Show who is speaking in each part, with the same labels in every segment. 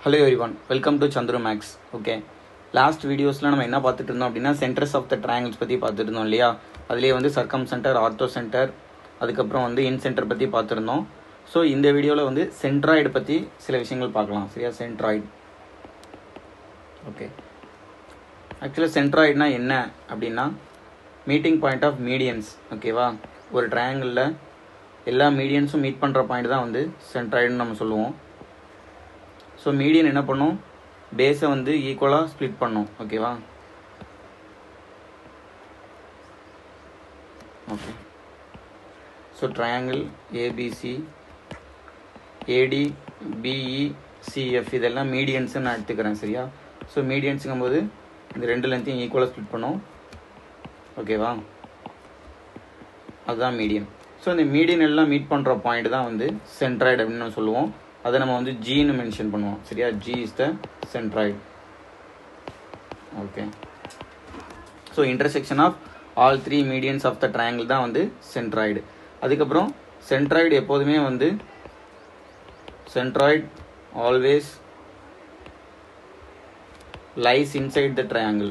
Speaker 1: hello everyone welcome to Chandru makes okay last வீடியோஸில் நம்ம என்ன பார்த்துட்டு இருந்தோம் அப்படின்னா சென்டர்ஸ் ஆஃப் த ட்ரையாங்கிள்ஸ் பற்றி பார்த்துட்டு இருந்தோம் இல்லையா அதுலேயே வந்து சர்க்கம் சென்டர் ஆர்த்தோ சென்டர் அதுக்கப்புறம் வந்து இன் சென்டர் பற்றி பார்த்துருந்தோம் ஸோ இந்த வீடியோவில் வந்து சென்ட்ராய்டு பற்றி சில விஷயங்கள் பார்க்கலாம் சரியா சென்ட்ராய்டு ஓகே ஆக்சுவலாக சென்ட்ராய்டுனா என்ன அப்படின்னா மீட்டிங் பாயிண்ட் ஆஃப் மீடியன்ஸ் ஓகேவா ஒரு ட்ரையாங்கிளில் எல்லா மீடியன்ஸும் மீட் பண்ணுற பாயிண்ட் தான் வந்து சென்ட்ராய்டுன்னு நம்ம சொல்லுவோம் ஸோ மீடியன் என்ன பண்ணும் பேஸை வந்து ஈக்குவலாக ஸ்ப்ளிட் பண்ணும் ஓகேவா okay so triangle ABC AD BE CF இதெல்லாம் மீடியன்ஸுன்னு நான் எடுத்துக்கிறேன் சரியா ஸோ மீடியன்ஸுங்கும் போது இந்த ரெண்டு லென்த்தையும் ஈக்குவலாக ஸ்ப்ளிட் பண்ணும் ஓகேவா அதுதான் மீடியன் ஸோ இந்த மீடியன் எல்லாம் மீட் பண்ணுற பாயிண்ட் தான் வந்து சென்ட்ராய்டு அப்படின்னு நம்ம சொல்லுவோம் அதை நம்ம வந்து ஜின்னு மென்ஷன் பண்ணுவோம் சரியா G is the centroid okay so intersection of all three medians of the triangle தான் வந்து சென்ட்ராய்டு அதுக்கப்புறம் சென்ட்ராய்டு எப்போதுமே வந்து centroid always lies inside the triangle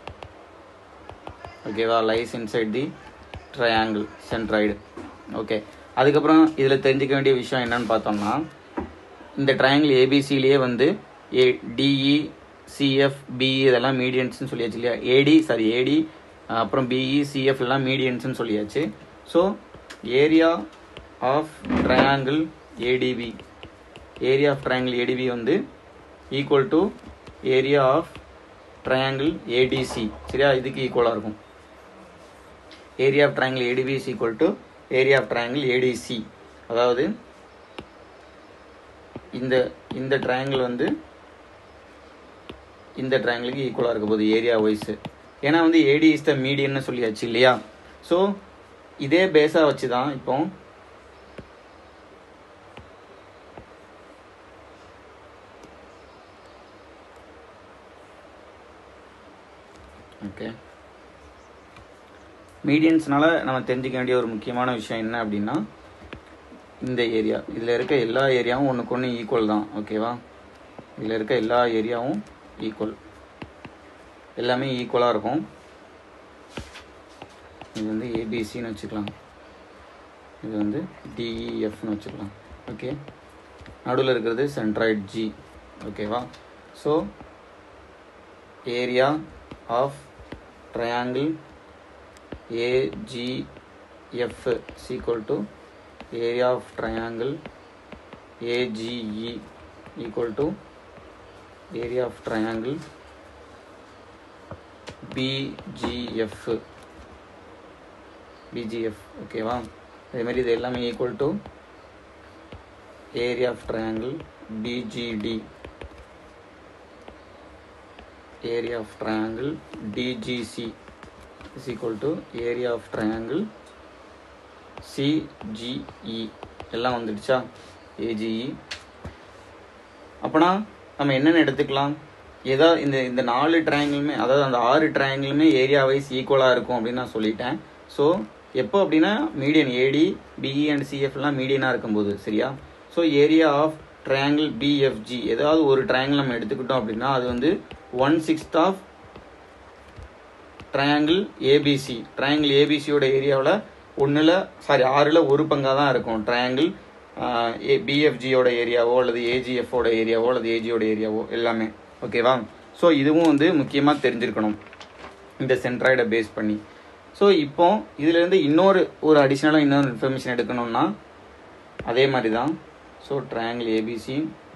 Speaker 1: ஓகேவா lies inside the triangle centroid okay அதுக்கப்புறம் இதில் தெரிஞ்சுக்க வேண்டிய விஷயம் என்னன்னு பார்த்தோம்னா இந்த ட்ரையாங்கிள் ஏபிசிலேயே வந்து ஏ டிஇ சிஎஃப் பிஇ இதெல்லாம் மீடியன்ஸ்னு சொல்லியாச்சு இல்லையா ஏடி சாரி ஏடி அப்புறம் பிஇ சிஎஃப் எல்லாம் மீடியன்ஸ்னு சொல்லியாச்சு so area of triangle ADB area of triangle ADB வந்து equal to area of triangle ADC சரியா இதுக்கு ஈக்குவலாக இருக்கும் area of triangle ADB is equal to area of triangle ADC அதாவது இந்த இந்த ட்ரையாங்கிள் வந்து இந்த ட்ரையாங்கிளுக்கு ஈக்குவலாக இருக்க போகுது ஏரியா வைஸ் ஏன்னா வந்து ஏடி இஸ் த மீடியன்னு சொல்லியாச்சு இல்லையா ஸோ இதே பேஸாக வச்சு தான் இப்போ ஓகே மீடியன்ஸ்னால நம்ம தெரிஞ்சுக்க வேண்டிய ஒரு முக்கியமான விஷயம் என்ன அப்படின்னா இந்த ஏரியா இதில் இருக்க எல்லா ஏரியாவும் ஒன்றுக்கு ஒன்று ஈக்குவல் தான் ஓகேவா இதில் இருக்க எல்லா ஏரியாவும் ஈக்குவல் எல்லாமே ஈக்குவலாக இருக்கும் இது வந்து ஏபிசின்னு வச்சுக்கலாம் இது வந்து டிஇஎஃப்னு வச்சுக்கலாம் ஓகே நடுவில் இருக்கிறது சென்ட்ராய்ட் ஜி ஓகேவா so area of triangle AGF equal to area of triangle AGE equal to area of triangle BGF BGF ஓகேவா அதே மாதிரி இது எல்லாமே equal to area of triangle BGD area of triangle DGC is equal to area of triangle CGE எல்லாம் வந்துடுச்சா ஏஜிஇ அப்போனா நம்ம என்னென்ன எடுத்துக்கலாம் ஏதோ இந்த இந்த நாலு ட்ரையாங்கிளுமே அதாவது அந்த ஆறு ட்ரையாங்கிளுமே ஏரியா வைஸ் ஈக்குவலாக இருக்கும் அப்படின்னு நான் சொல்லிட்டேன் ஸோ எப்போ அப்படின்னா மீடியன் ஏடி பிஇ அண்ட் சிஎஃப்லாம் மீடியனாக இருக்கும்போது சரியா so area of triangle BFG ஏதாவது ஒரு ட்ரையாங்கிள் நம்ம எடுத்துக்கிட்டோம் அப்படின்னா அது வந்து one sixth of triangle ABC triangle ஏபிசியோட ஏரியாவில் ஒன்றில் சாரி ஆறில் ஒரு பங்காக தான் இருக்கும் ட்ரையாங்கிள் ஏ பிஎஃப்ஜியோட ஏரியாவோ அல்லது ஏஜிஎஃபோட ஏரியாவோ அல்லது ஏஜியோட ஏரியாவோ எல்லாமே ஓகேவா ஸோ இதுவும் வந்து முக்கியமாக தெரிஞ்சிருக்கணும் இந்த சென்ட்ராய்டை பேஸ் பண்ணி ஸோ இப்போ இதுலேருந்து இன்னொரு ஒரு அடிஷ்னலாக இன்னொரு இன்ஃபர்மேஷன் எடுக்கணும்னா அதே மாதிரி தான் ஸோ ட்ரையாங்கிள் ஏபிசி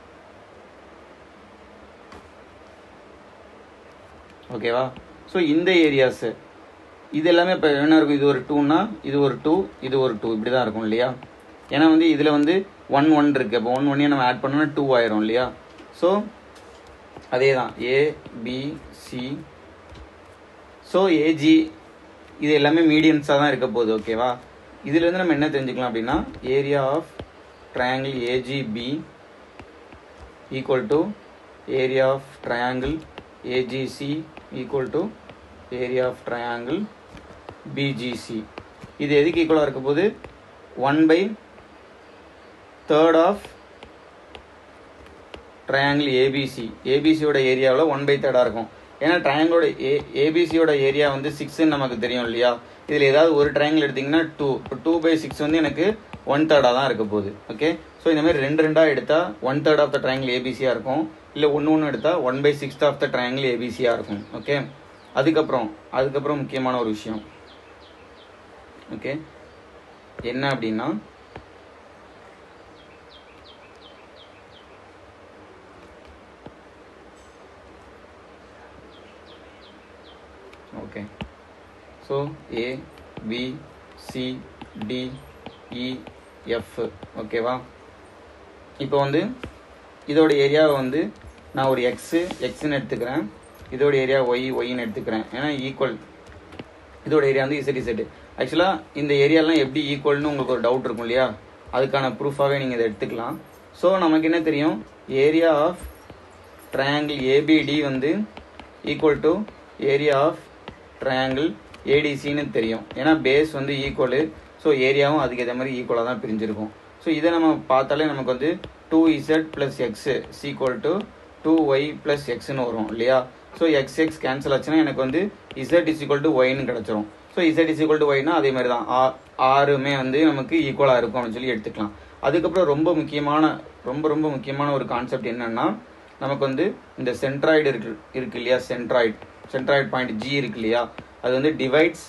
Speaker 1: ஓகேவா ஸோ இந்த ஏரியாஸு இது எல்லாமே இப்போ என்ன இருக்கும் இது ஒரு டூனா இது ஒரு டூ இது ஒரு டூ இப்படி தான் இருக்கும் இல்லையா ஏன்னா வந்து இதில் வந்து ஒன் ஒன் இருக்குது அப்போ ஒன் ஒன்னையும் நம்ம ஆட் பண்ணோம்னா டூ ஆயிரும் இல்லையா ஸோ அதே தான் A B C so AG இது எல்லாமே மீடியம்ஸாக தான் இருக்க போகுது ஓகேவா இதுலேருந்து நம்ம என்ன தெரிஞ்சுக்கலாம் அப்படின்னா area of triangle AGB equal to area of triangle AGC equal to area of triangle BGC இது எதுக்கு ஈக்குவலாக இருக்க போது one by third of triangle ABC ஏபிசியோட ஏரியாவில் ஒன் பை தேர்டாக இருக்கும் ஏன்னா ட்ரையாங்கிளோட ஏ ஏபிசியோட ஏரியா வந்து சிக்ஸ்ன்னு நமக்கு தெரியும் இல்லையா இதில் ஏதாவது ஒரு ட்ரையாங்கிள் எடுத்தீங்கன்னா டூ இப்போ டூ பை சிக்ஸ் வந்து எனக்கு ஒன் தேர்டாக தான் இருக்க போகுது ஓகே ஸோ இந்த மாதிரி ரெண்டு ரெண்டாக எடுத்தால் one third of the triangle ஏபிசியாக இருக்கும் இல்லை ஒன்று ஒன்று எடுத்தால் one by sixth of the triangle ஏபிசியாக இருக்கும் ஓகே அதுக்கப்புறம் அதுக்கப்புறம் முக்கியமான ஒரு விஷயம் ஓகே என்ன அப்படின்னா okay so A B C D E F ஓகேவா இப்போ வந்து இதோட ஏரியாவை வந்து நான் ஒரு எக்ஸு எக்ஸ்ன்னு எடுத்துக்கிறேன் இதோட ஏரியா ஒய் ஒய்ன்னு எடுத்துக்கிறேன் ஏன்னா ஈக்குவல் இதோட ஏரியா வந்து இசட் இசட் ஆக்சுவலாக இந்த ஏரியாலாம் எப்படி ஈக்குவல்னு உங்களுக்கு ஒரு டவுட் இருக்கும் இல்லையா அதுக்கான ப்ரூஃபாகவே நீங்கள் இதை எடுத்துக்கலாம் ஸோ நமக்கு என்ன தெரியும் ஏரியா ஆஃப் ட்ரையாங்கிள் ஏபிடி வந்து equal to area of triangle ஏடிசின்னு தெரியும் ஏன்னா பேஸ் வந்து ஈக்குவலு ஸோ ஏரியாவும் அதுக்கு ஏற்ற மாதிரி ஈக்குவலாக தான் பிரிஞ்சிருக்கும் ஸோ இதை நம்ம பார்த்தாலே நமக்கு வந்து two Z plus X equal to two Y plus எக்ஸ்னு வரும் இல்லையா ஸோ எக்ஸ் எக்ஸ் கேன்சல் ஆச்சுன்னா எனக்கு வந்து இசட் இஸ் ஈக்குவல் டு ஒய்னு கிடச்சிரும் so Z is equal to ஒய்னா அதே மாதிரி தான் ஆ ஆறுமே வந்து நமக்கு ஈக்குவலாக இருக்கும் அப்படின்னு சொல்லி எடுத்துக்கலாம் அதுக்கப்புறம் ரொம்ப முக்கியமான ரொம்ப ரொம்ப முக்கியமான ஒரு கான்செப்ட் என்னன்னா நமக்கு வந்து இந்த சென்ட்ராய்டு இருக்கு இருக்கு இல்லையா சென்ட்ராய்டு சென்ட்ராய்டு பாயிண்ட் ஜி இருக்கு இல்லையா அது வந்து டிவைட்ஸ்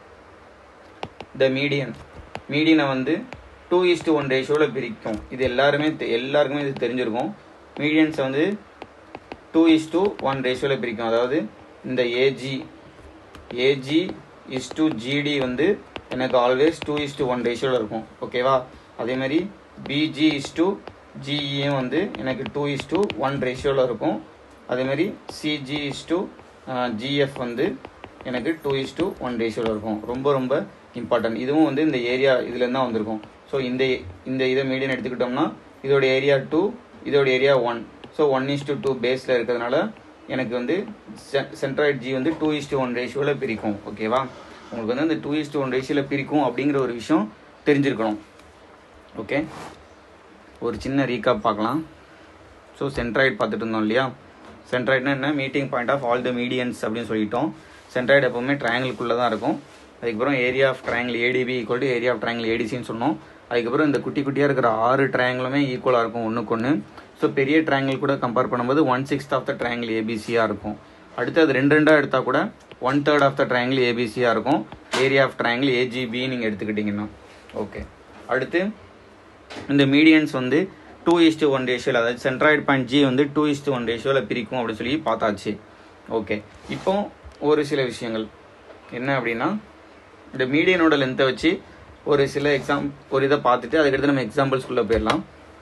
Speaker 1: த மீடியன் மீடியனை வந்து டூ இஸ்டு ஒன் ரேஷியோவில் பிரிக்கும் இது எல்லாருமே தெ- எல்லாருக்குமே இது தெரிஞ்சிருக்கும் மீடியன்ஸை வந்து டூ இஸ் டூ ஒன் ரேஷியோவில் பிரிக்கும் அதாவது இந்த AG AG is to GD வந்து எனக்கு always two is to one ரேஷியோவில் இருக்கும் ஓகேவா அதே மாதிரி பிஜி இஸ் டு ஜிஇயும் வந்து எனக்கு டூ இஸ் டு ஒன் ரேஷியோவில் இருக்கும் அதே மாதிரி சிஜி இஸ் டு ஜிஎஃப் வந்து எனக்கு டூ இஸ் டு ஒன் ரேஷியோவில் இருக்கும் ரொம்ப ரொம்ப இம்பார்ட்டன்ட் இதுவும் வந்து இந்த ஏரியா இதுலேருந்து தான் வந்திருக்கும் ஸோ இந்த இந்த இதை மீடியன் எடுத்துக்கிட்டோம்னா இதோட ஏரியா டூ இதோட area one so one is to two பேஸில் இருக்கிறதுனால எனக்கு வந்து சென்ட்ராய்ட் ஜி வந்து டூ இஸ் டு ஒன் ரேஷியோவில் பிரிக்கும் ஓகேவா உங்களுக்கு வந்து அந்த டூ இஸ் டு ஒன் ரேஷியோவில் பிரிக்கும் அப்படிங்கிற ஒரு விஷயம் தெரிஞ்சிருக்கணும் ஓகே ஒரு சின்ன ரீகாப் பார்க்கலாம் ஸோ சென்ட்ராய்டு பார்த்துட்டு இருந்தோம் இல்லையா சென்ட்ராய்டுனா என்ன meeting point of all the medians அப்படின்னு சொல்லிட்டோம் சென்ட்ராய்டு எப்பவுமே ட்ரையாங்கிள்குள்ளே தான் இருக்கும் அதுக்கப்புறம் area of triangle ADB equal to area of triangle ஏடிசின்னு சொன்னோம் அதுக்கப்புறம் இந்த குட்டி குட்டியாக இருக்கிற ஆறு ட்ரையாங்கிளுமே ஈக்குவலாக இருக்கும் ஒன்றுக்கு ஒன்று ஸோ பெரிய ட்ரையாங்கிள் கூட கம்பேர் பண்ணும்போது one sixth of the triangle ஏபிசியாக இருக்கும் அடுத்து அது ரெண்டு ரெண்டாக எடுத்தால் கூட one third of the triangle ஏபிசியாக இருக்கும் ஏரியா ஆஃப் ட்ரையாங்கிள் ஏஜிபி நீங்கள் எடுத்துக்கிட்டிங்கன்னா ஓகே அடுத்து இந்த மீடியன்ஸ் வந்து டூ இஸ்டு ஒன் ரேஷியோவில் அதாவது சென்ட்ராய்டு பாயிண்ட் ஜி வந்து டூ இஸ்டு ஒன் ரேஷியோவில் பிரிக்கும் அப்படின்னு சொல்லி பார்த்தாச்சு ஓகே இப்போ ஒரு சில விஷயங்கள் என்ன அப்படின்னா இந்த மீடியனோட லென்த்தை வச்சு ஒரு சில எக்ஸாம் ஒரு இதை பார்த்துட்டு அதுக்கடுத்து நம்ம எக்ஸாம்பிள்ஸ்குள்ளே போயிடலாம்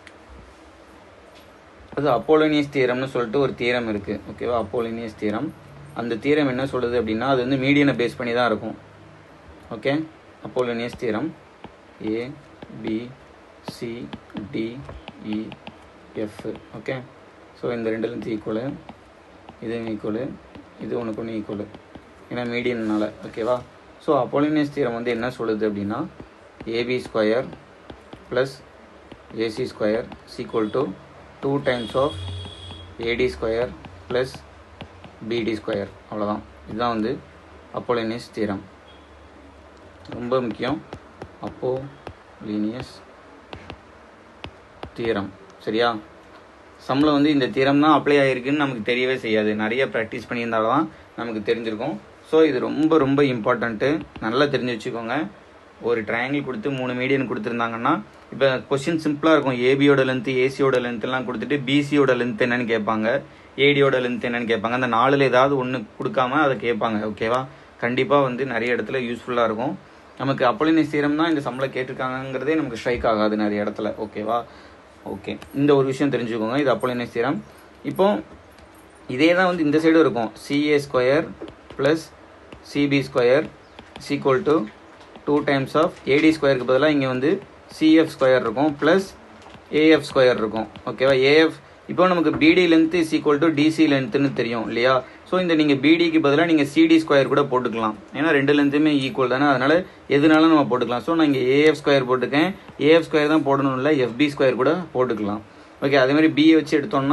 Speaker 1: அது அப்போலோனியஸ் தியரம்னு சொல்லிட்டு ஒரு தியரம் இருக்கு ஓகேவா அப்போலோனியஸ் தியரம் அந்த தியரம் என்ன சொல்லுது அப்படின்னா அது வந்து மீடியனை பேஸ் பண்ணி தான் இருக்கும் okay Apollonius theorem A B C D E F okay so இந்த ரெண்டுலேருந்து ஈக்குவலு இதுவும் ஈக்குவலு இது ஒன்றுக்கு ஒன்று ஈக்குவலு ஏன்னா மீடியன்னால ஓகேவா ஸோ அப்போலினியஸ் தியரம் வந்து என்ன சொல்லுது அப்படின்னா AB square plus AC square is equal to two times of AD square plus BD square அவ்வளோதான் இதுதான் வந்து அப்போலினியஸ் தியரம் ரொம்ப முக்கியம் அப்போ லீனியஸ் தியரம் சரியா சம்மில் வந்து இந்த தியரம் தான் அப்ளை ஆகிருக்குன்னு நமக்கு தெரியவே செய்யாது நிறைய ப்ராக்டிஸ் பண்ணியிருந்தாலும் தான் நமக்கு தெரிஞ்சிருக்கும் ஸோ இது ரொம்ப ரொம்ப இம்பார்ட்டண்ட்டு நல்லா தெரிஞ்சு வச்சுக்கோங்க ஒரு ட்ரையாங்கிள் கொடுத்து மூணு மீடியன் கொடுத்துருந்தாங்கன்னா இப்போ கொஸ்டின் சிம்பிளாக இருக்கும் ஏபியோட லென்த்து ஏசியோட லென்த்லாம் கொடுத்துட்டு பிசியோட லென்த் என்னன்னு கேட்பாங்க ஏடியோட லென்த் என்னன்னு கேட்பாங்க அந்த நாலில் ஏதாவது ஒன்று கொடுக்காம அதை கேட்பாங்க ஓகேவா கண்டிப்பாக வந்து நிறைய இடத்துல யூஸ்ஃபுல்லாக இருக்கும் நமக்கு அப்போலினியஸ் தியரம் தான் இந்த சம்பளம் கேட்டிருக்காங்கங்கிறதே நமக்கு ஸ்ட்ரைக் ஆகாது நிறைய இடத்துல ஓகேவா ஓகே இந்த ஒரு விஷயம் தெரிஞ்சுக்கோங்க இது அப்போலினியஸ் தியரம் இப்போ இதே தான் வந்து இந்த சைடும் இருக்கும் CA square plus CB square is equal to two times of AD ஸ்கொயருக்கு பதிலாக இங்கே வந்து சிஎஃப் ஸ்கொயர் இருக்கும் ப்ளஸ் ஏஎஃப் ஸ்கொயர் இருக்கும் ஓகேவா ஏஎஃப் இப்போ நமக்கு BD length is equal to DC லென்த்னு தெரியும் இல்லையா ஸோ இந்த நீங்கள் பிடிக்கு பதிலாக நீங்கள் சிடி ஸ்கொயர் கூட போட்டுக்கலாம் ஏன்னா ரெண்டு லென்த்துமே ஈக்குவல் தானே அதனால எதுனாலும் நம்ம போட்டுக்கலாம் ஸோ நான் இங்கே ஏஎஃப் ஸ்கொயர் போட்டுக்கேன் ஏஎஃப் ஸ்கொயர் தான் போடணும் இல்லை எஃப்பி ஸ்கொயர் கூட போட்டுக்கலாம் ஓகே அதே மாதிரி பிஏ வச்சு எடுத்தோம்னா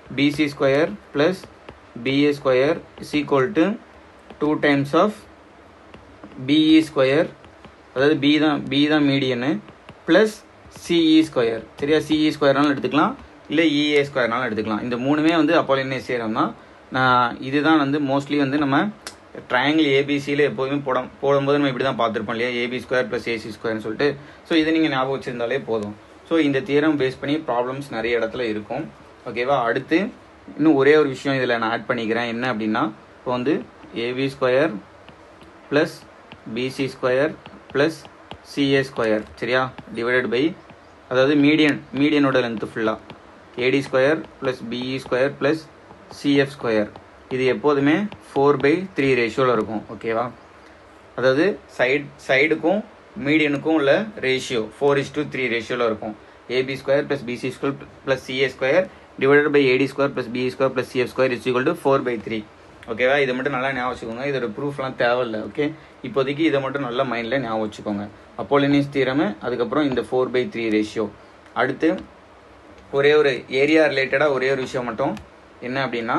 Speaker 1: BC square plus BA square is equal to two times of BE square அதாவது பி தான் பி தான் மீடியனு ப்ளஸ் சிஇ ஸ்கொயர் சரியா சிஇ ஸ்கொயர்னாலும் எடுத்துக்கலாம் இல்லை இஏ ஸ்கொயர்னாலும் எடுத்துக்கலாம் இந்த மூணுமே வந்து அப்போலினே சேரும் தான் நான் இதுதான் வந்து மோஸ்ட்லி வந்து நம்ம ட்ரையாங்கிள் ஏபிசியில் எப்போதுமே போட போடும்போது நம்ம இப்படி தான் பார்த்துருப்போம் இல்லையா ஏபி ஸ்கொயர் ப்ளஸ் ஏசி ஸ்கொயர்னு சொல்லிட்டு ஸோ இதை நீங்கள் ஞாபகம் வச்சிருந்தாலே போதும் ஸோ இந்த தியரம் பேஸ் பண்ணி ப்ராப்ளம்ஸ் நிறைய இடத்துல இருக்கும் ஓகேவா அடுத்து இன்னும் ஒரே ஒரு விஷயம் இதில் நான் ஆட் பண்ணிக்கிறேன் என்ன அப்படின்னா இப்போ வந்து AB square plus BC square plus CA square சரியா டிவைடட் பை அதாவது மீடியன் மீடியனோட லென்த்து ஃபுல்லாக AD square plus BE square plus CF square இது எப்போதுமே ஃபோர் பை த்ரீ ரேஷியோவில் இருக்கும் ஓகேவா அதாவது சைடு சைடுக்கும் மீடியனுக்கும் உள்ள ratio four is to three ரேஷியோவில் இருக்கும் AB square plus BC square plus CA square divided by AD square plus BE square plus CF square is equal to four by three ஓகேவா இதை மட்டும் நல்லா ஞாபகம் வச்சுக்கோங்க இதோட ப்ரூஃப்லாம் தேவையில்லை ஓகே இப்போதைக்கு இதை மட்டும் நல்லா மைண்டில் ஞாபகம் வச்சுக்கோங்க அப்போலினிஸ் தீரமு அதுக்கப்புறம் இந்த ஃபோர் பை த்ரீ ரேஷியோ அடுத்து ஒரே ஒரு ஏரியா ரிலேட்டடாக ஒரே ஒரு விஷயம் மட்டும் என்ன அப்படின்னா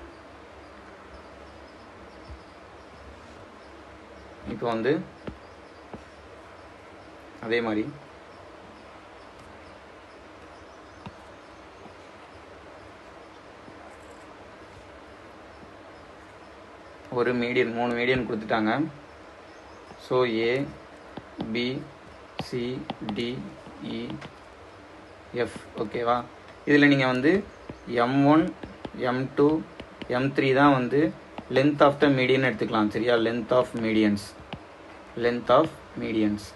Speaker 1: இப்போ வந்து அதே மாதிரி ஒரு மீடியன் மூணு மீடியன் கொடுத்துட்டாங்க so A B C D E F ஓகேவா இதில் நீங்கள் வந்து M one M two M three தான் வந்து லென்த் ஆஃப் த மீடியன் எடுத்துக்கலாம் சரியா length of medians length of medians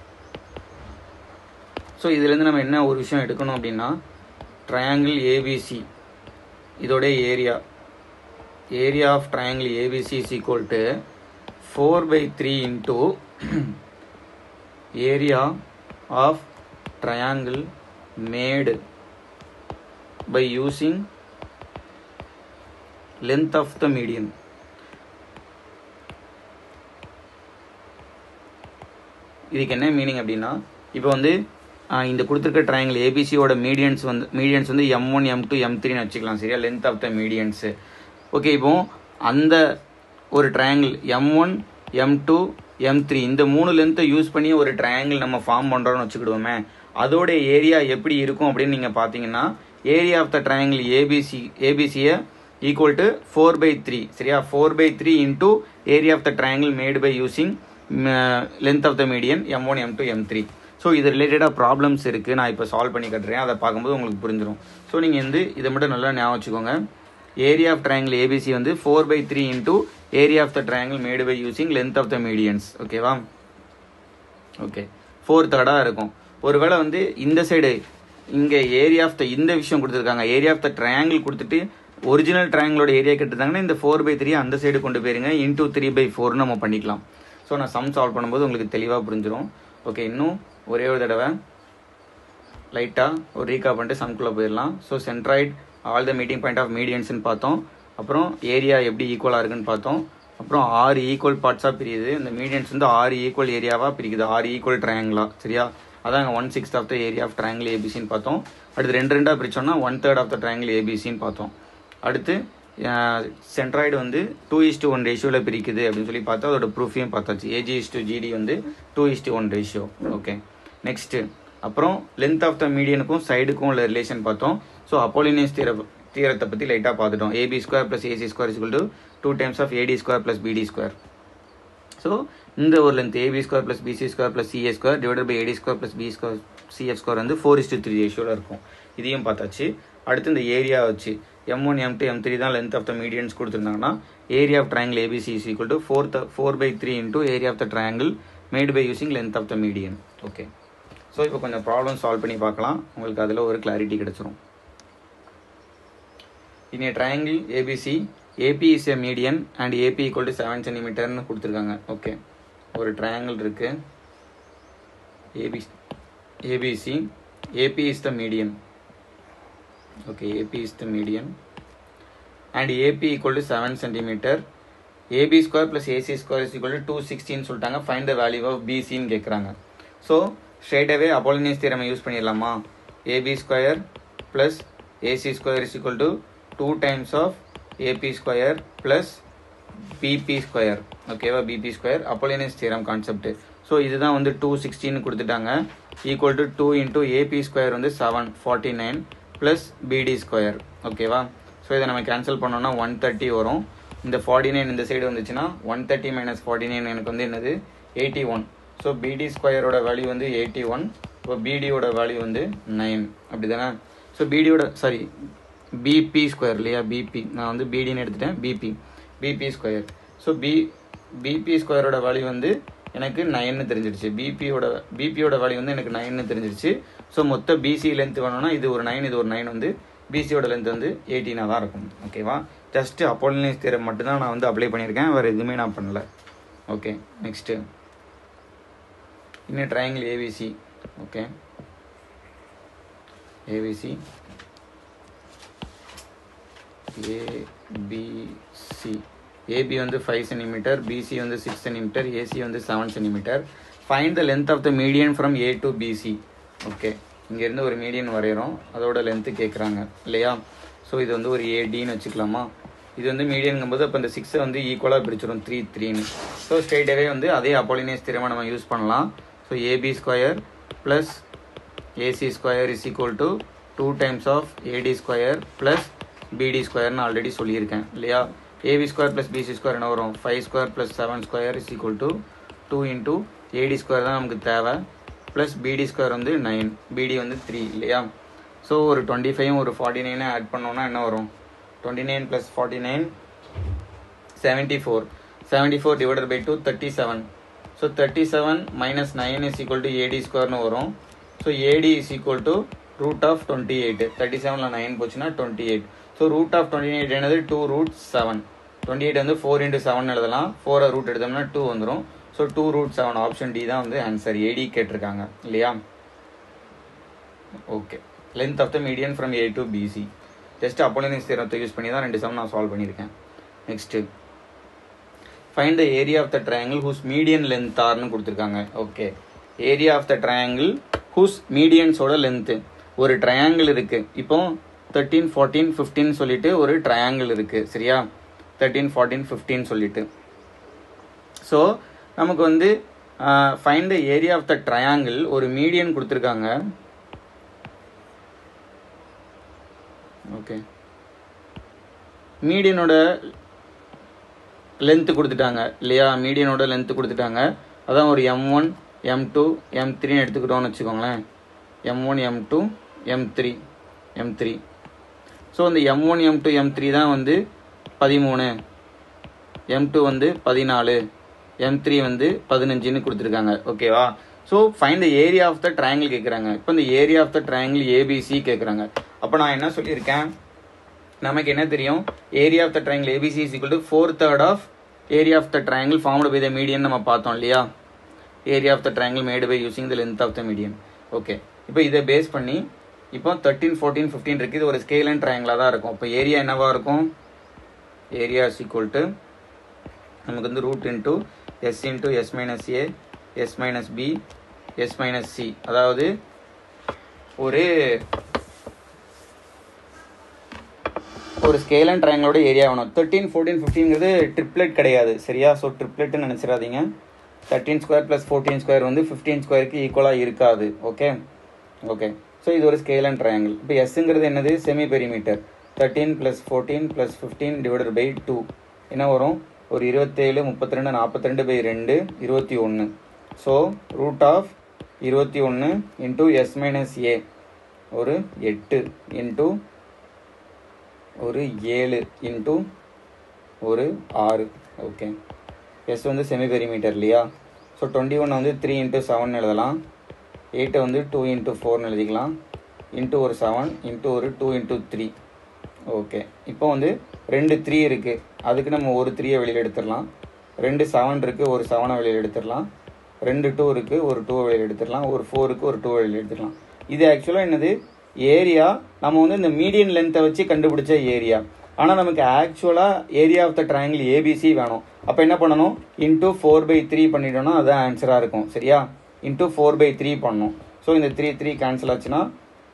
Speaker 1: so இதுலேருந்து நம்ம என்ன ஒரு விஷயம் எடுக்கணும் அப்படின்னா ட்ரையாங்கிள் ஏபிசி இதோட area area of triangle ABC is equal to four by three into area of triangle made by using length of the median இதுக்கு என்ன மீனிங் அப்படின்னா இப்போ வந்து ஆஹ், இந்த கொடுத்துருக்க ட்ரையாங்கிள் ஏபிசியோட மீடியன்ஸ் வந்து மீடியன்ஸ் வந்து M one M two M த்ரீன்னு வச்சுக்கலாம் சரியா length of the medians okay இப்போ அந்த ஒரு triangle M one M two M three இந்த மூணு லென்த்தை யூஸ் பண்ணி ஒரு ட்ரையாங்கிள் நம்ம ஃபார்ம் பண்ணுறோம்னு வச்சுக்கிடுவோமே அதோட ஏரியா எப்படி இருக்கும் அப்படின்னு நீங்கள் பார்த்தீங்கன்னா area of the triangle ABC ஏபிசியை equal to four by three சரியா four by three into area of the triangle made by using length of the median M one M two M three so இது ரிலேட்டடாக problems இருக்குது நான் இப்போ solve பண்ணி கட்டுறேன் அதை பார்க்கும்போது உங்களுக்கு புரிஞ்சிடும் ஸோ நீங்கள் வந்து இதை மட்டும் நல்லா ஞாபகம் வச்சுக்கோங்க ஏரியா ஆஃப் ட்ரையாங்கிள் ஏபிசி வந்து four by three into area of the triangle made by using length of the medians ஓகேவா ஓகே ஃபோர் தேர்டாக இருக்கும் ஒருவேளை வந்து இந்த சைடு இங்கே ஏரியா ஆஃப் த இந்த விஷயம் கொடுத்துருக்காங்க ஏரியா ஆஃப் த ட்ரையாங்கிள் கொடுத்துட்டு ஒரிஜினல் ட்ரையாங்கிளோட ஏரியா கேட்டிருந்தாங்கன்னா இந்த ஃபோர் பை த்ரீ அந்த சைடு கொண்டு போயிருங்க இன்டூ த்ரீ பை ஃபோர்னு நம்ம பண்ணிக்கலாம் ஸோ நான் சம் சால்வ் பண்ணும்போது உங்களுக்கு தெளிவாக புரிஞ்சிடும் ஓகே இன்னும் ஒரே ஒரு தடவை லைட்டாக ஒரு ரீகா பண்ணிட்டு சம்குள்ளே போயிடலாம் so centroid all the meeting point of மீடியன்ஸ்னு பார்த்தோம் அப்புறம் ஏரியா எப்படி ஈக்குவலாக இருக்குன்னு பார்த்தோம் அப்புறம் ஆறு ஈக்குவல் பார்ட்ஸாக பிரியுது இந்த மீடியன்ஸ் வந்து ஆறு ஈக்குவல் ஏரியாவாக பிரிக்குது ஆறு ஈக்குவல் ட்ரையாங்கிளா சரியா அதாங்க one sixth of the area of triangle ஏபிசின்னு பார்த்தோம் அடுத்து ரெண்டு ரெண்டாக பிரிச்சோம்னா one third of the triangle ஏபிசின்னு பார்த்தோம் அடுத்து சென்ட்ராய்டு வந்து டூ இஸ் டு ஒன் ரேஷியோவில் பிரிக்குது அப்படின்னு சொல்லி பார்த்தா அதோட ப்ரூஃபையும் பார்த்தாச்சு ஏஜி இஸ் டு ஜிடி வந்து two is to one ratio okay next அப்புறம் லென்த் ஆஃப் த மீடியனுக்கும் சைடுக்கும் உள்ள ரிலேஷன் பார்த்தோம் ஸோ அப்போலினியஸ் தீர தீரத்தை பற்றி லைட்டாக பார்த்துட்டோம் AB square plus AC square is equal to two times of AD square plus BD square so இந்த ஒரு length AB square plus BC square plus CA square divided by AD square plus B square CF square வந்து four is to three ரேஷியோவில் இருக்கும் இதையும் பார்த்தாச்சு அடுத்து இந்த ஏரியா வச்சு M one M two M three தான் லென்த் ஆஃப் த மீடியன்ஸ் கொடுத்துருந்தாங்கன்னா area of triangle ABC is equal to four four by three into area of the triangle made by using length of the median okay so இப்போ கொஞ்சம் problem solve பண்ணி பார்க்கலாம் உங்களுக்கு அதில் ஒரு clarity கிடச்சிரும் in a triangle ABC AB is a median and AB equal to seven சென்டிமீட்டர்னு கொடுத்துருக்காங்க ஓகே ஒரு ட்ரையாங்கிள் இருக்கு AB ABC AB is the median okay AB is the median and AB equal to seven centimetre AB square plus AC square is equal to two சிக்ஸ்டின்னு சொல்லிட்டாங்க find the value of பிசின்னு கேட்குறாங்க so ஸ்ட்ரெயிட்டாகவே Apollonius தியரமை use பண்ணிடலாமா AB square plus AC square is equal to two times of AB square plus BB square ஓகேவா BB square Apollonius theorem concept so இதுதான் வந்து டூ சிக்ஸ்டின்னு கொடுத்துட்டாங்க equal to two into AB square வந்து seven forty nine plus BD square ஓகேவா so இதை நம்ம cancel பண்ணோம்னா ஒன் தேர்ட்டி வரும் இந்த ஃபார்ட்டி நைன் இந்த சைடு வந்துச்சுன்னா one thirty minus forty nine எனக்கு வந்து என்னது எயிட்டி ஒன் ஸோ பிடி ஸ்கொயரோட வேல்யூ வந்து எயிட்டி ஒன் இப்போ பிடியோட வேல்யூ வந்து நைன் அப்படி தானே ஸோ பிடியோட சாரி பிபி ஸ்கொயர் இல்லையா பிபி நான் வந்து பிடின்னு எடுத்துட்டேன் BB BB square so B BB ஸ்கொயரோட வேல்யூ வந்து எனக்கு நைன்னு தெரிஞ்சிருச்சு பிபியோட பிபியோட வேல்யூ வந்து எனக்கு நைன்னு தெரிஞ்சிருச்சு ஸோ மொத்த பிசி லென்த் வேணும்னா இது ஒரு நைன் இது ஒரு நைன் வந்து பிசியோட லென்த் வந்து எயிட்டீனாக தான் இருக்கும் ஓகேவா ஜஸ்ட் அப்போலினியஸ் தியரம் மட்டும்தான் நான் வந்து அப்ளை பண்ணியிருக்கேன் வேறு எதுவுமே நான் பண்ணல ஓகே நெக்ஸ்ட்டு இன்னும் triangle ABC okay ABC ABC AB வந்து ஃபைவ் சென்டிமீட்டர் பிசி வந்து சிக்ஸ் சென்டிமீட்டர் ஏசி வந்து seven centimetre find the length of the median from A to BC okay இங்கேருந்து ஒரு மீடியன் வரைகிறோம் அதோட லென்த்து கேட்குறாங்க இல்லையா ஸோ இது வந்து ஒரு ஏடின்னு வச்சுக்கலாமா இது வந்து மீடியனுங்கும்போது அப்போ இந்த சிக்ஸை வந்து ஈக்குவலாக பிரிச்சிடும் த்ரீ த்ரீன்னு ஸோ ஸ்ட்ரெயிட்டாகவே வந்து அதே அப்போலினியஸ் திறமை நம்ம யூஸ் பண்ணலாம் so AB square plus AC square is equal to two times of AD square plus BD ஸ்கொயர்னு ஆல்ரெடி சொல்லியிருக்கேன் இல்லையா AB square plus BC square என்ன வரும் five square plus seven square is equal to two into AD square தான் நமக்கு தேவை plus BD square வந்து nine பிடி வந்து த்ரீ இல்லையா ஸோ ஒரு டுவெண்ட்டி ஃபைவ் ஒரு ஃபார்ட்டி நைனை ஆட் பண்ணோன்னா என்ன வரும் twenty nine plus forty nine seventy four seventy four divided by two thirty seven so thirty seven minus nine is equal to AD ஸ்கொயர்னு வரும் so AD is equal to root of twenty eight thirty செவனில் nine போச்சுன்னா twenty eight so root of twenty eight என்னது two root seven twenty eight வந்து four into seven எழுதலாம் ஃபோரை root எடுத்தோம்னா two வந்துடும் so two root seven option D தான் வந்து ஆன்சர் ஏடி கேட்டிருக்காங்க இல்லையா okay length of the median from A to BC just Apollonius தேரத்தை யூஸ் பண்ணி தான் ரெண்டு சம் நான் சால்வ் பண்ணியிருக்கேன் next find the area of the triangle whose median length ஆர்னு கொடுத்துருக்காங்க okay area of the triangle whose மீடியன்ஸோட லென்த்து ஒரு ட்ரையாங்கிள் இருக்குது இப்போ தேர்ட்டீன் ஃபார்ட்டீன் ஃபிஃப்டின் சொல்லிட்டு ஒரு ட்ரையாங்கிள் இருக்குது சரியா தேர்ட்டீன் ஃபார்ட்டீன் ஃபிஃப்டின் சொல்லிட்டு ஸோ நமக்கு வந்து find the area of the triangle ஒரு மீடியன் கொடுத்துருக்காங்க ஓகே மீடியனோட லென்த்து கொடுத்துட்டாங்க இல்லையா மீடியனோட லென்த்து கொடுத்துட்டாங்க அதான் ஒரு M one M two M த்ரீன்னு எடுத்துக்கிட்டோம்னு வச்சுக்கோங்களேன் M one M two M three M three so இந்த M one M two M three தான் வந்து பதிமூணு எம் டூ வந்து பதினாலு எம் த்ரீ வந்து பதினஞ்சுன்னு கொடுத்துருக்காங்க ஓகேவா so find the area of the triangle கேட்குறாங்க இப்போ இந்த area of the triangle ABC கேட்குறாங்க அப்போ நான் என்ன சொல்லியிருக்கேன் நமக்கு என்ன தெரியும் area of the triangle ABC is equal to four third of area of the triangle formed by the median நம்ம பார்த்தோம் இல்லையா area of the triangle made by using the length of the median okay இப்போ இதை base பண்ணி இப்போ thirteen fourteen fifteen இருக்குது இது ஒரு ஸ்கேல் அண்ட் ட்ரையாங்கிளாக தான் இருக்கும் இப்போ ஏரியா என்னவா இருக்கும் ஏரியா இஸ் ஈக்குவல் டு நமக்கு வந்து root into S into S minus A S minus B S minus C அதாவது ஒரு ஒரு ஸ்கேல் அண்ட் ட்ரையாங்கிளோட ஏரியா வேணும் தேர்ட்டீன் ஃபோர்டீன் ஃபிஃப்டிங்கிறது ட்ரிப்ளெட் கிடையாது சரியா ஸோ ட்ரிப்ளெட்னு நினச்சிடாதீங்க thirteen square plus fourteen square வந்து ஃபிஃப்டீன் ஸ்கொயருக்கு ஈக்குவலாக இருக்காது ஓகே ஓகே ஸோ இது ஒரு ஸ்கேல் அண்ட் ட்ரையாங்கிள் இப்போ எஸ்ங்கிறது என்னது semi perimeter thirteen plus fourteen plus fifteen divided by two என்ன வரும் ஒரு இருபத்தேழு முப்பத்தி ரெண்டு நாற்பத்தி ரெண்டு பை ரெண்டு இருபத்தி ஒன்று ஸோ ரூட் ஆஃப் இருபத்தி ஒன்று இன்ட்டு எஸ் மைனஸ் ஏ ஒரு எட்டு இன்ட்டு ஒரு ஏழு இன்ட்டு ஒரு ஆறு ஓகே எஸ் வந்து செமி பெரிமீட்டர் இல்லையா ஸோ டுவெண்ட்டி ஒன் வந்து த்ரீ இன்ட்டு செவன் எழுதலாம் எயிட்டை வந்து டூ இன்ட்டு ஃபோர்னு எழுதிக்கலாம் இன்ட்டு ஒரு செவன் இன்ட்டு ஒரு டூ இன்ட்டு த்ரீ ஓகே இப்போ வந்து ரெண்டு த்ரீ இருக்குது அதுக்கு நம்ம ஒரு த்ரீயை வெளியில் எடுத்துடலாம் ரெண்டு செவன் இருக்குது ஒரு செவனை வெளியில் எடுத்துடலாம் ரெண்டு டூ இருக்குது ஒரு டூ வெளியில் எடுத்துடலாம் ஒரு ஃபோருக்கு ஒரு டூ வெளியில் எடுத்துடலாம் இது ஆக்சுவலாக என்னது ஏரியா நம்ம வந்து இந்த மீடியன் லென்த்தை வச்சு கண்டுபிடிச்ச ஏரியா ஆனால் நமக்கு ஆக்சுவலாக area of the triangle ABC வேணும் அப்போ என்ன பண்ணணும் இன்டூ ஃபோர் பை த்ரீ பண்ணிட்டோம்னா அதுதான் ஆன்சராக இருக்கும் சரியா இன்டூ ஃபோர் பை த்ரீ பண்ணணும் ஸோ இந்த த்ரீ த்ரீ கேன்சல் ஆச்சுன்னா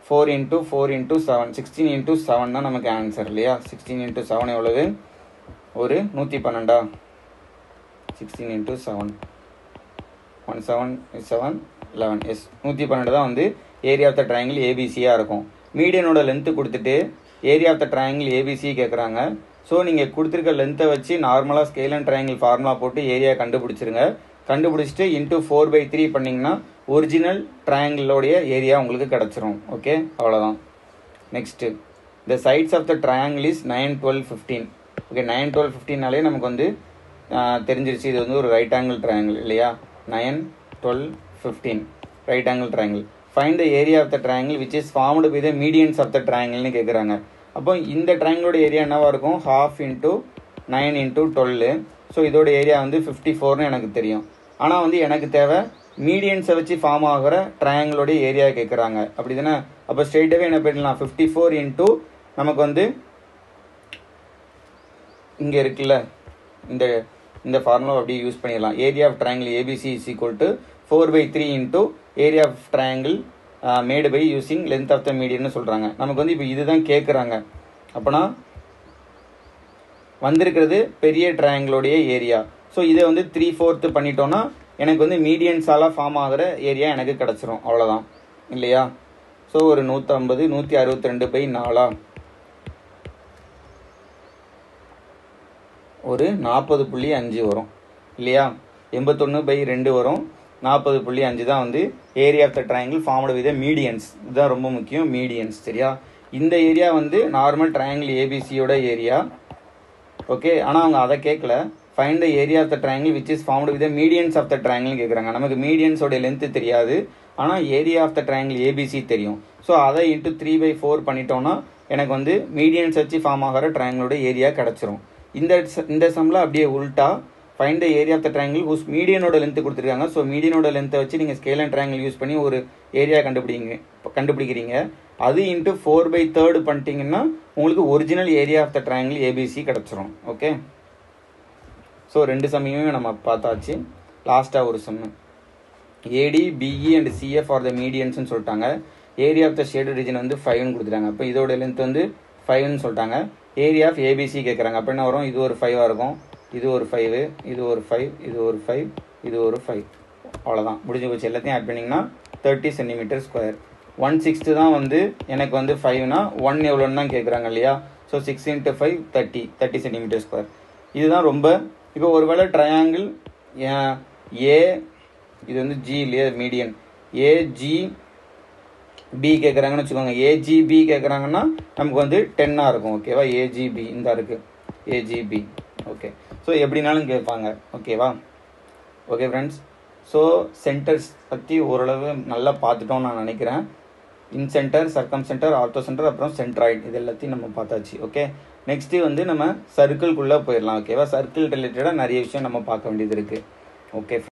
Speaker 1: four into four into seven sixteen into seven தான் நமக்கு ஆன்சர் இல்லையா சிக்ஸ்டீன் இன்ட்டு செவன் எவ்வளவு ஒரு நூற்றி பன்னெண்டா sixteen into seven one seven seven eleven yes நூற்றி பன்னெண்டு தான் வந்து ஏரியா ஆஃப் த ட்ரையாங்கிள் ஏபிசியாக இருக்கும் மீடியனோட லென்த்து கொடுத்துட்டு area of the triangle ABC கேட்குறாங்க ஸோ நீங்கள் கொடுத்துருக்க லென்த்தை வச்சு நார்மலாக ஸ்கேல் அண்ட் ட்ரையாங்கிள் ஃபார்முலா போட்டு ஏரியா கண்டுபிடிச்சிருங்க கண்டுபிடிச்சிட்டு இன்ட்டு ஃபோர் பை த்ரீ பண்ணிங்கன்னா ஒரிஜினல் ட்ரையாங்கிளோடைய ஏரியா உங்களுக்கு கிடச்சிரும் ஓகே அவ்வளோதான் next the sides of the triangle is nine twelve fifteen okay nine twelve ஃபிஃப்டீன்னாலே நமக்கு வந்து தெரிஞ்சிருச்சு இது வந்து ஒரு ரைட் ஆங்கிள் ட்ரையாங்கிள் இல்லையா nine twelve fifteen right angle triangle find the area of the triangle which is formed by the medians of the ட்ரையாங்கிள்னு கேட்குறாங்க அப்போ இந்த ட்ரையாங்கிளோட ஏரியா என்னவா இருக்கும் half into nine into twelve so இதோட ஏரியா வந்து ஃபிஃப்டி ஃபோர்னு எனக்கு தெரியும் ஆனால் வந்து எனக்கு தேவை மீடியன்ஸை வச்சு ஃபார்ம் ஆகிற ட்ரையாங்கிளோடைய ஏரியா கேட்குறாங்க அப்படி தானே அப்போ ஸ்ட்ரெயிட்டாகவே என்ன பண்ணிடலாம் ஃபிஃப்டி ஃபோர் இன்ட்டு நமக்கு வந்து இங்கே இருக்குல்ல இந்த இந்த ஃபார்முலா அப்படியே யூஸ் பண்ணிடலாம் area of triangle ABC is equal to four by three into area of triangle made by using length of the மீடியன்னு சொல்கிறாங்க நமக்கு வந்து இப்போ இதுதான் கேட்குறாங்க அப்போனா வந்திருக்கிறது பெரிய ட்ரையாங்கிளோடைய ஏரியா ஸோ இதை வந்து த்ரீ ஃபோர்த்து பண்ணிட்டோன்னா எனக்கு வந்து மீடியன்ஸால ஃபார்ம் ஆகிற ஏரியா எனக்கு கிடச்சிரும் அவ்வளோதான் இல்லையா ஸோ ஒரு நூற்றம்பது நூற்றி அறுபத்தி ரெண்டு பை நாலா ஒரு நாற்பது புள்ளி அஞ்சு வரும் இல்லையா எண்பத்தொன்று பை ரெண்டு வரும் நாற்பது புள்ளி அஞ்சு தான் வந்து area of the triangle formed with medians இதுதான் ரொம்ப முக்கியம் மீடியன்ஸ் சரியா இந்த ஏரியா வந்து நார்மல் ட்ரையாங்கிள் ஏபிசியோட ஏரியா ஓகே ஆனால் அவங்க அதை கேட்கல find the area of the triangle which is formed with medians of the triangle கேட்குறாங்க நமக்கு மீடியன்ஸோட லென்த்து தெரியாது ஆனால் area of the triangle ABC தெரியும் ஸோ அதை இன்ட்டு த்ரீ பை ஃபோர் பண்ணிட்டோன்னா எனக்கு வந்து மீடியன்ஸ் வச்சு ஃபார்ம் ஆகிற ட்ரையாங்கிளோட ஏரியா கிடச்சிரும் இந்த இந்த சம்மில் அப்படியே உல்ட்டா find the area of the triangle whose மீடியனோட லென்த் கொடுத்துருக்காங்க ஸோ மீடியனோட லென்த்தை வச்சு நீங்கள் ஸ்கேல் அண்ட் ட்ரையாங்கிள் யூஸ் பண்ணி ஒரு ஏரியா கண்டுபிடிங்க கண்டுபிடிக்கிறீங்க அது இன்ட்டு ஃபோர் பை தேர்டு பண்ணிட்டீங்கன்னா உங்களுக்கு original area of the triangle ABC கிடச்சிரும் ஓகே ஸோ ரெண்டு சம்மையுமே நம்ம பார்த்தாச்சு லாஸ்ட்டாக ஒரு sum AD BE and CF are the மீடியன்ஸ்னு சொல்லிட்டாங்க area of the shaded region வந்து ஃபைவ்னு கொடுத்துட்டாங்க அப்போ இதோட லென்த் வந்து ஃபைவ்னு சொல்லிட்டாங்க ஏரியா ஆஃப் ஏபிசி கேட்குறாங்க அப்போ என்ன வரும் இது ஒரு ஃபைவாக இருக்கும் இது ஒரு ஃபைவு இது ஒரு ஃபைவ் இது ஒரு ஃபைவ் இது ஒரு ஃபைவ் அவ்வளோதான் முடிஞ்சு போச்சு எல்லாத்தையும் ஆட் பண்ணிங்கன்னா thirty centimetre square one sixth தான் வந்து எனக்கு வந்து ஃபைவ்னா ஒன் எவ்வளோன்னு தான் கேட்குறாங்க இல்லையா so six into five thirty thirty centimetre square இதுதான் ரொம்ப இப்போ ஒருவேளை ட்ரையாங்கிள் ஏ இது வந்து ஜி இல்லையா மீடியன் ஏஜி பி கேட்குறாங்கன்னு வச்சுக்கோங்க ஏஜிபி கேட்குறாங்கன்னா நமக்கு வந்து டென்னாக இருக்கும் ஓகேவா ஏஜிபி இந்த இருக்குது ஏஜிபி ஓகே ஸோ எப்படினாலும் கேட்பாங்க ஓகேவா ஓகே ஃப்ரெண்ட்ஸ் ஸோ சென்டர்ஸ் பற்றி ஓரளவு நல்லா பார்த்துட்டோம்னு நான் நினைக்கிறேன் incentre circumcentre orthocentre அப்புறம் சென்ட்ராய்டு இது எல்லாத்தையும் நம்ம பார்த்தாச்சு ஓகே நெக்ஸ்ட்டு வந்து நம்ம சர்க்கிள்குள்ளே போயிடலாம் ஓகேவா சர்க்கிள் ரிலேட்டடாக நிறைய விஷயம் நம்ம பார்க்க வேண்டியது இருக்குது ஓகே